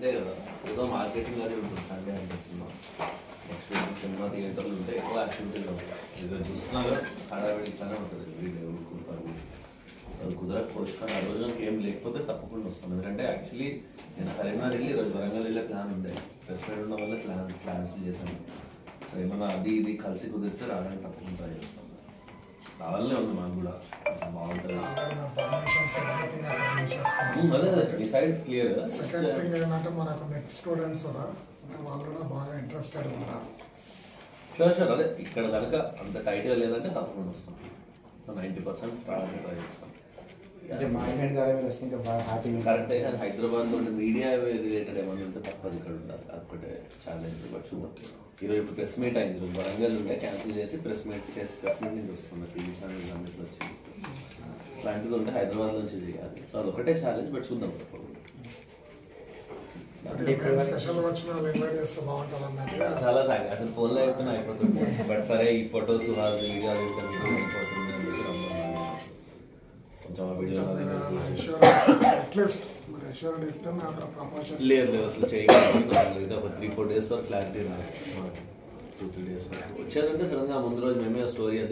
అంతే కదా ఏదో మార్కెటింగ్ అది ఉంటుంది సండే అంటే సినిమా నెక్స్ట్ వీక్ సినిమా థియేటర్లు ఉంటే ఎక్కువ యాక్టివిటీగా ఉంటుంది ఇక చూస్తున్నారు హడావిడి ఇట్లానే ఉంటుంది వీడియో కుదరదు సో కుదరకపోవచ్చు కానీ ఆ రోజు నాకు ఏం లేకపోతే తప్పకుండా వస్తాను ఎందుకంటే యాక్చువల్లీ నేను కరీంనగర్ వెళ్ళి ఈరోజు వరంగల్ వెళ్ళే ప్లాన్ ఉండే ప్రెస్ మీట్ ఉండడం వల్ల ప్లాన్ క్యాన్సిల్ చేశాను సో ఏమన్నా అది ఇది కలిసి కుదిరితే రావడానికి తప్పకుండా ట్రై చేస్తాను రావాలనే ఉంది మాకు కూడా కొంచెం బాగుంటుంది పర్మిషన్స్ ఎవ్రీథింగ్ అక్కడ చేసేస్తాం ఉమ్, అదే అదే మీ సైడ్ క్లియర్ సెకండ్ థింగ్ ఏంటంటే మనకు నెట్ స్టూడెంట్స్ కూడా అంటే వాళ్ళు కూడా బాగా ఇంట్రెస్టెడ్ ఉన్నారు షూర్ షూర్ అదే ఇక్కడ కనుక అంత టైట్గా లేదంటే తప్పకుండా వస్తాం సో నైంటీ పర్సెంట్ రావడానికి ట్రై చేస్తాం అంటే మా ఈవెంట్ ద్వారా మీరు వస్తే ఇంకా బాగా హ్యాపీగా కరెక్టే కానీ హైదరాబాద్లో మీడియా రిలేటెడ్ ఏమన్నా ఉంటే తప్పదు ఇక్కడ ఉండాలి అదొకటే ఛాలెంజ్ బట్ చూద్దాం ఈరోజు ఇప్పుడు ప్రెస్ మీట్ అయింది ఈరోజు వరంగల్ ఉంటే క్యాన్సిల్ చేసి ప్రెస్ మీట్ చేసి ప్రెస్ మీట్ నుంచి వస్తుంది టీవీ ఛానల్ అన్నింటిలో వచ్చింది ఇట్లాంటిది ఉంటే హైదరాబాద్ నుంచి చేయాలి సో అదొకటే ఛాలెంజ్ బట్ చూద్దాం స్పెషల్ వచ్చిన వాళ్ళు ఇన్వైట్ చేస్తే బాగుంటుంది అన్నట్టుగా చాలా థ్యాంక్ అసలు ఫోన్లో అయిపోయినా అయిపోతుంది బట్ సరే ఈ ఫొటోస్ వీడియో అయిపోతుంది అని చెప్పి రమ్మన్నాను. కొంచెం ఆ వీడియో అట్లీస్ట్ మరి అష్యూర్డ్ ఇస్తే మేము అక్కడ ప్రపోజల్ లేదు లేదు అసలు చేయగలను ఇది ఒక త్రీ ఫోర్ డేస్ వరకు క్లారిటీ రాదు టూ త్రీ డేస్ వచ్చేదంటే సడన్గా ముందు రోజు మేమే స్టోరీ